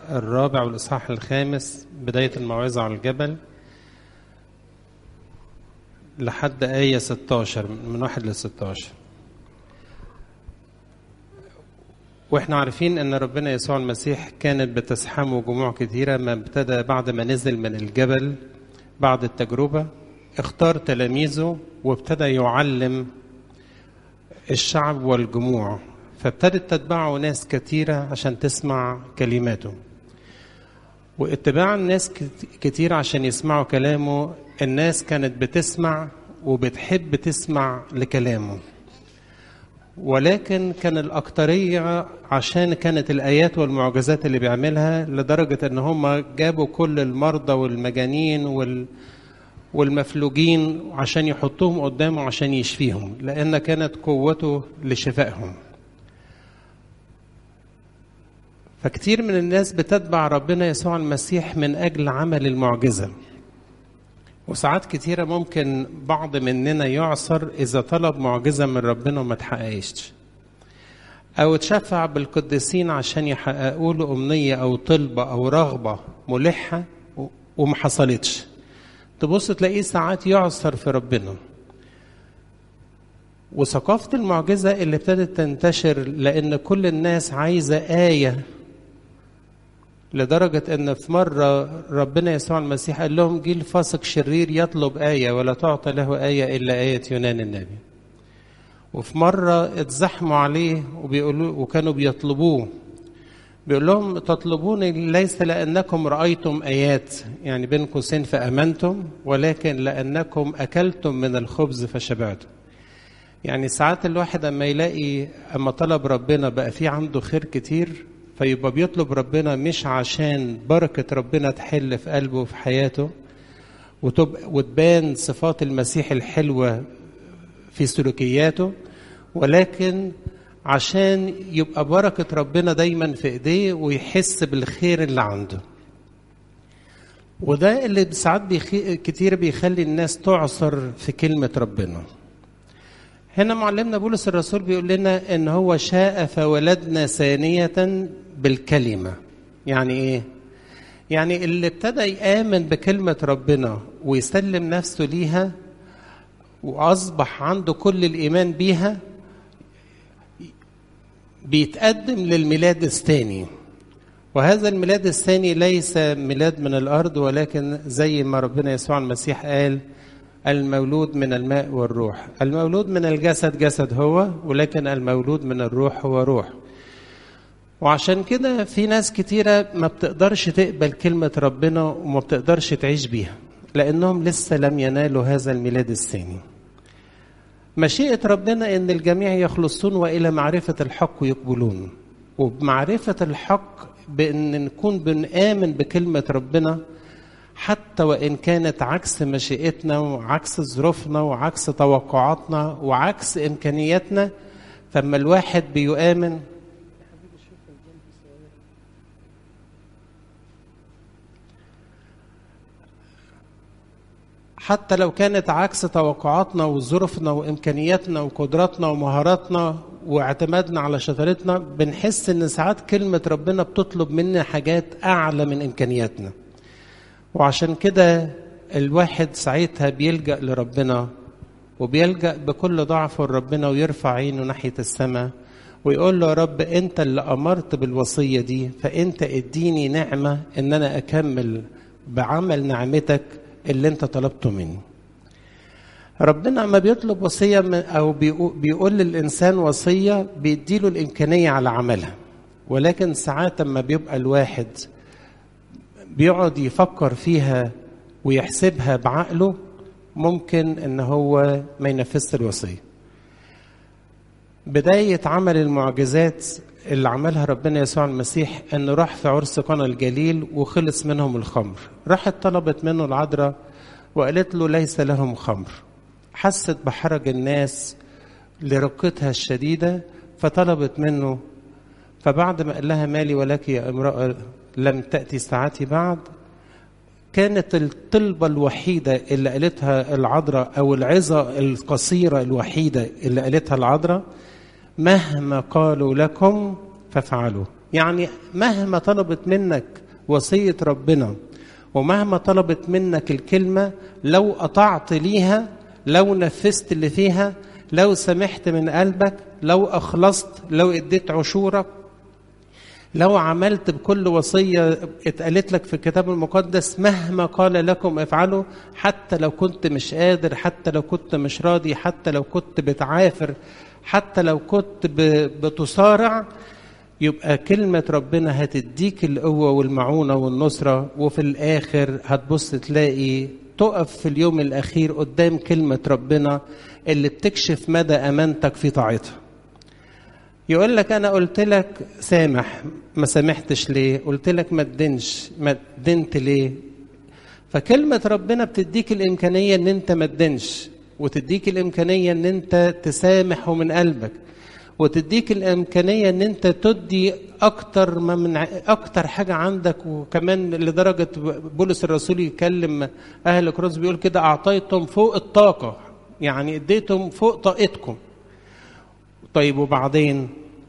الرابع والإصحاح الخامس بداية الموعظة على الجبل لحد آية 16 من واحد ل 16 واحنا عارفين ان ربنا يسوع المسيح كانت بتزحمه جموع كثيرة ما ابتدى بعد ما نزل من الجبل بعد التجربة اختار تلاميذه وابتدى يعلم الشعب والجموع فابتدت تتبعه ناس كثيرة عشان تسمع كلماته واتباع الناس كتير عشان يسمعوا كلامه الناس كانت بتسمع وبتحب تسمع لكلامه ولكن كان الأكترية عشان كانت الآيات والمعجزات اللي بيعملها لدرجة أن هم جابوا كل المرضى والمجانين وال والمفلوجين عشان يحطوهم قدامه عشان يشفيهم لأن كانت قوته لشفائهم فكتير من الناس بتتبع ربنا يسوع المسيح من أجل عمل المعجزة وساعات كتيرة ممكن بعض مننا يعصر إذا طلب معجزة من ربنا وما تحققش أو تشفع بالقديسين عشان يحققوا له أمنية أو طلبة أو رغبة ملحة وما حصلتش تبص تلاقيه ساعات يعصر في ربنا وثقافة المعجزة اللي ابتدت تنتشر لأن كل الناس عايزة آية لدرجة أن في مرة ربنا يسوع المسيح قال لهم جيل فاسق شرير يطلب آية ولا تعطى له آية إلا آية يونان النبي وفي مرة اتزحموا عليه وبيقولوا وكانوا بيطلبوه بيقول لهم تطلبوني ليس لأنكم رأيتم آيات يعني بين قوسين فأمنتم ولكن لأنكم أكلتم من الخبز فشبعتم يعني ساعات الواحد أما يلاقي أما طلب ربنا بقى في عنده خير كتير فيبقى بيطلب ربنا مش عشان بركة ربنا تحل في قلبه وفي حياته وتبقى وتبان صفات المسيح الحلوة في سلوكياته ولكن عشان يبقى بركة ربنا دايما في ايديه ويحس بالخير اللي عنده وده اللي ساعات بيخي... كتير بيخلي الناس تعصر في كلمة ربنا هنا معلمنا بولس الرسول بيقول لنا ان هو شاء فولدنا ثانية بالكلمة يعني ايه يعني اللي ابتدى يآمن بكلمة ربنا ويسلم نفسه ليها وأصبح عنده كل الإيمان بيها بيتقدم للميلاد الثاني وهذا الميلاد الثاني ليس ميلاد من الأرض ولكن زي ما ربنا يسوع المسيح قال المولود من الماء والروح المولود من الجسد جسد هو ولكن المولود من الروح هو روح وعشان كده في ناس كتيرة ما بتقدرش تقبل كلمة ربنا وما بتقدرش تعيش بيها لأنهم لسه لم ينالوا هذا الميلاد الثاني مشيئة ربنا إن الجميع يخلصون وإلى معرفة الحق يقبلون وبمعرفة الحق بأن نكون بنآمن بكلمة ربنا حتى وإن كانت عكس مشيئتنا وعكس ظروفنا وعكس توقعاتنا وعكس إمكانياتنا فما الواحد بيؤمن حتى لو كانت عكس توقعاتنا وظروفنا وامكانياتنا وقدراتنا ومهاراتنا واعتمادنا على شطارتنا بنحس ان ساعات كلمه ربنا بتطلب منا حاجات اعلى من امكانياتنا وعشان كده الواحد ساعتها بيلجا لربنا وبيلجا بكل ضعفه لربنا ويرفع عينه ناحيه السماء ويقول له يا رب انت اللي امرت بالوصيه دي فانت اديني نعمه ان انا اكمل بعمل نعمتك اللي انت طلبته مني ربنا لما بيطلب وصيه او بيقول للانسان وصيه بيديله الامكانيه على عملها ولكن ساعات لما بيبقى الواحد بيقعد يفكر فيها ويحسبها بعقله ممكن ان هو ما ينفذش الوصيه بدايه عمل المعجزات اللي عملها ربنا يسوع المسيح انه راح في عرس قنا الجليل وخلص منهم الخمر راحت طلبت منه العذراء وقالت له ليس لهم خمر حست بحرج الناس لرقتها الشديدة فطلبت منه فبعد ما قال لها مالي ولك يا امرأة لم تأتي ساعتي بعد كانت الطلبة الوحيدة اللي قالتها العذراء أو العظة القصيرة الوحيدة اللي قالتها العذراء مهما قالوا لكم فافعلوا يعني مهما طلبت منك وصية ربنا ومهما طلبت منك الكلمة لو قطعت ليها لو نفذت اللي فيها لو سمحت من قلبك لو أخلصت لو اديت عشورك لو عملت بكل وصية اتقالت لك في الكتاب المقدس مهما قال لكم افعلوا حتى لو كنت مش قادر حتى لو كنت مش راضي حتى لو كنت بتعافر حتى لو كنت بتصارع يبقى كلمة ربنا هتديك القوة والمعونة والنصرة وفي الآخر هتبص تلاقي تقف في اليوم الأخير قدام كلمة ربنا اللي بتكشف مدى أمانتك في طاعتها يقول لك انا قلت لك سامح ما سامحتش ليه قلت لك ما تدنش ما دنت ليه فكلمة ربنا بتديك الإمكانية إن أنت ما تدنش وتديك الإمكانية إن أنت تسامح من قلبك وتديك الإمكانية إن أنت تدي أكتر ما من أكتر حاجة عندك وكمان لدرجة بولس الرسول يكلم أهل كروس بيقول كده أعطيتم فوق الطاقة يعني اديتم فوق طاقتكم طيب وبعدين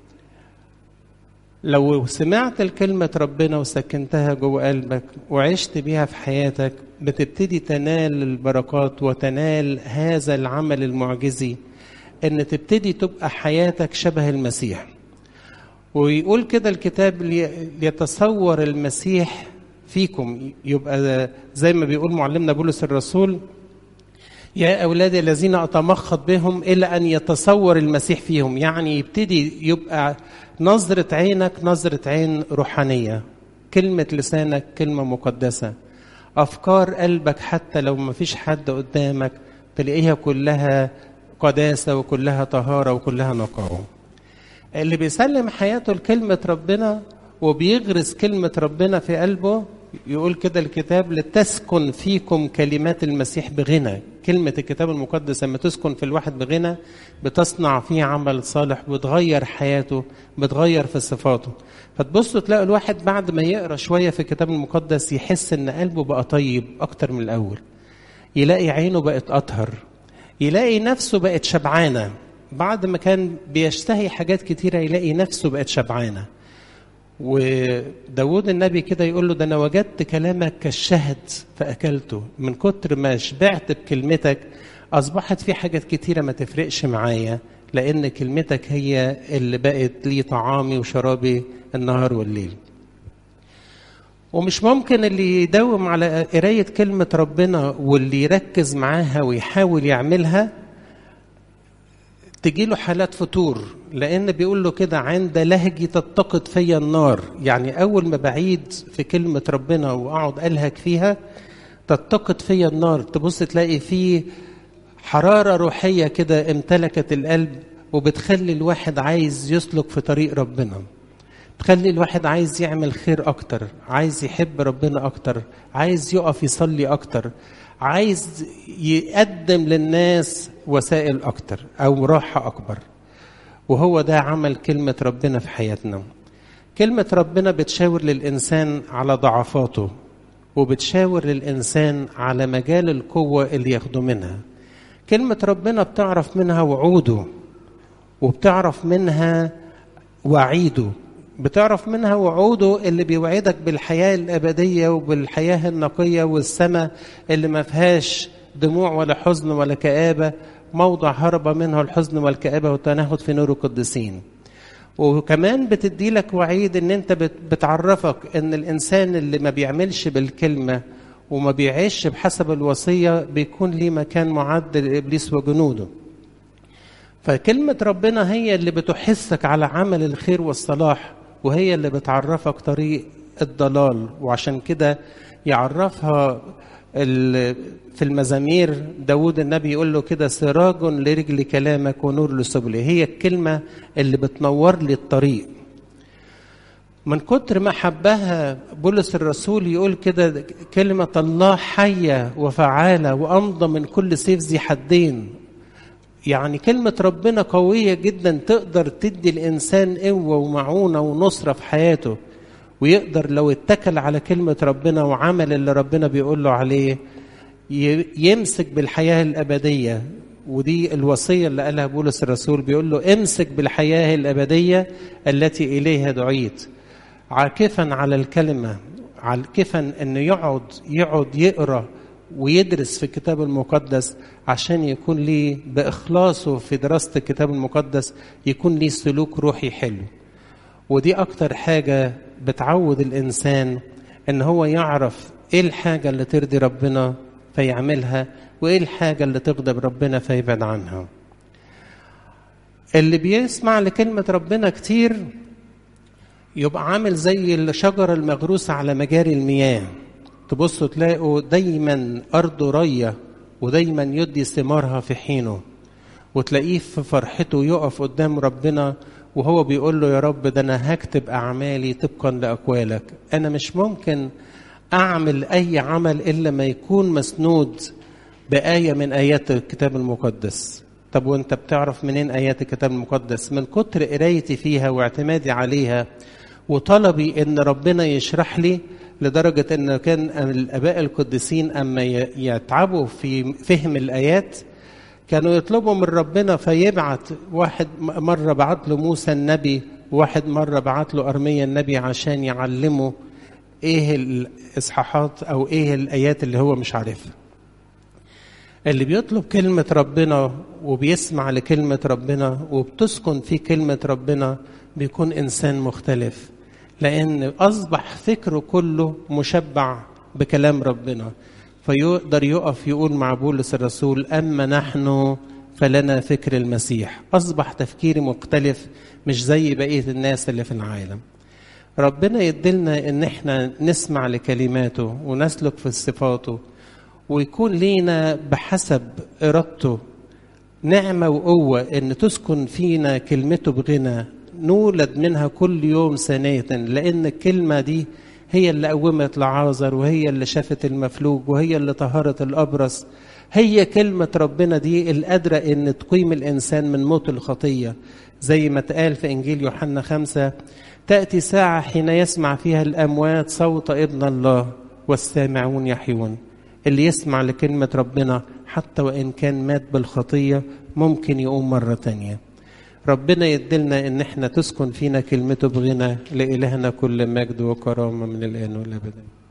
لو سمعت الكلمة ربنا وسكنتها جوه قلبك وعشت بيها في حياتك بتبتدي تنال البركات وتنال هذا العمل المعجزي ان تبتدي تبقى حياتك شبه المسيح ويقول كده الكتاب ليتصور المسيح فيكم يبقى زي ما بيقول معلمنا بولس الرسول يا أولادي الذين أتمخض بهم إلى أن يتصور المسيح فيهم يعني يبتدي يبقى نظرة عينك نظرة عين روحانية كلمة لسانك كلمة مقدسة أفكار قلبك حتى لو ما فيش حد قدامك تلاقيها كلها قداسة وكلها طهارة وكلها نقاوة اللي بيسلم حياته لكلمة ربنا وبيغرس كلمة ربنا في قلبه يقول كده الكتاب لتسكن فيكم كلمات المسيح بغنى كلمة الكتاب المقدس لما تسكن في الواحد بغنى بتصنع فيه عمل صالح بتغير حياته بتغير في صفاته فتبصوا تلاقوا الواحد بعد ما يقرا شوية في الكتاب المقدس يحس ان قلبه بقى طيب اكتر من الاول يلاقي عينه بقت اطهر يلاقي نفسه بقت شبعانة بعد ما كان بيشتهي حاجات كتيرة يلاقي نفسه بقت شبعانة وداود النبي كده يقول له ده انا وجدت كلامك كالشهد فاكلته من كتر ما شبعت بكلمتك اصبحت في حاجات كتيره ما تفرقش معايا لان كلمتك هي اللي بقت لي طعامي وشرابي النهار والليل ومش ممكن اللي يداوم على قرايه كلمه ربنا واللي يركز معاها ويحاول يعملها تجي له حالات فتور لان بيقول له كده عند لهجي تتقد فيا النار يعني اول ما بعيد في كلمه ربنا واقعد الهج فيها تتقد فيا النار تبص تلاقي فيه حراره روحيه كده امتلكت القلب وبتخلي الواحد عايز يسلك في طريق ربنا تخلي الواحد عايز يعمل خير اكتر عايز يحب ربنا اكتر عايز يقف يصلي اكتر عايز يقدم للناس وسائل اكتر او راحه اكبر وهو ده عمل كلمه ربنا في حياتنا كلمه ربنا بتشاور للانسان على ضعفاته وبتشاور للانسان على مجال القوه اللي ياخده منها كلمه ربنا بتعرف منها وعوده وبتعرف منها وعيده بتعرف منها وعوده اللي بيوعدك بالحياة الأبدية وبالحياة النقية والسماء اللي ما فيهاش دموع ولا حزن ولا كآبة موضع هرب منه الحزن والكآبة والتنهد في نور القديسين وكمان بتدي لك وعيد ان انت بتعرفك ان الانسان اللي ما بيعملش بالكلمة وما بيعيش بحسب الوصية بيكون ليه مكان معد لإبليس وجنوده فكلمة ربنا هي اللي بتحثك على عمل الخير والصلاح وهي اللي بتعرفك طريق الضلال وعشان كده يعرفها في المزامير داود النبي يقول له كده سراج لرجل كلامك ونور لسبلي هي الكلمة اللي بتنور لي الطريق من كتر ما حبها بولس الرسول يقول كده كلمة الله حية وفعالة وأمضى من كل سيف ذي حدين يعني كلمة ربنا قوية جدا تقدر تدي الإنسان قوة ومعونة ونصرة في حياته ويقدر لو اتكل على كلمة ربنا وعمل اللي ربنا بيقول له عليه يمسك بالحياة الأبدية ودي الوصية اللي قالها بولس الرسول بيقول له امسك بالحياة الأبدية التي إليها دعيت عاكفا على الكلمة عاكفا انه يقعد يقعد يقرا ويدرس في الكتاب المقدس عشان يكون ليه باخلاصه في دراسه الكتاب المقدس يكون ليه سلوك روحي حلو ودي اكتر حاجه بتعود الانسان ان هو يعرف ايه الحاجه اللي ترضي ربنا فيعملها وايه الحاجه اللي تغضب ربنا فيبعد عنها اللي بيسمع لكلمه ربنا كتير يبقى عامل زي الشجره المغروسه على مجاري المياه تبصوا تلاقوا دايما أرضه رية ودايما يدي ثمارها في حينه وتلاقيه في فرحته يقف قدام ربنا وهو بيقول له يا رب ده أنا هكتب أعمالي طبقا لأقوالك أنا مش ممكن أعمل أي عمل إلا ما يكون مسنود بآية من آيات الكتاب المقدس طب وانت بتعرف منين آيات الكتاب المقدس من كتر قرايتي فيها واعتمادي عليها وطلبي ان ربنا يشرح لي لدرجة أن كان الآباء القديسين أما يتعبوا في فهم الآيات كانوا يطلبوا من ربنا فيبعت واحد مرة بعت له موسى النبي وواحد مرة بعت له أرميا النبي عشان يعلمه إيه الإصحاحات أو إيه الآيات اللي هو مش عارفها اللي بيطلب كلمة ربنا وبيسمع لكلمة ربنا وبتسكن في كلمة ربنا بيكون إنسان مختلف لأن أصبح فكره كله مشبع بكلام ربنا فيقدر يقف يقول مع بولس الرسول أما نحن فلنا فكر المسيح أصبح تفكيري مختلف مش زي بقية الناس اللي في العالم ربنا يدلنا ان احنا نسمع لكلماته ونسلك في صفاته ويكون لينا بحسب ارادته نعمه وقوه ان تسكن فينا كلمته بغنى نولد منها كل يوم ثانية لأن الكلمة دي هي اللي قومت لعازر وهي اللي شافت المفلوج وهي اللي طهرت الأبرص هي كلمة ربنا دي القادرة إن تقيم الإنسان من موت الخطية زي ما اتقال في إنجيل يوحنا خمسة تأتي ساعة حين يسمع فيها الأموات صوت ابن الله والسامعون يحيون اللي يسمع لكلمة ربنا حتى وإن كان مات بالخطية ممكن يقوم مرة تانية ربنا يدلنا ان احنا تسكن فينا كلمته بغنى لإلهنا كل مجد وكرامة من الآن والأبد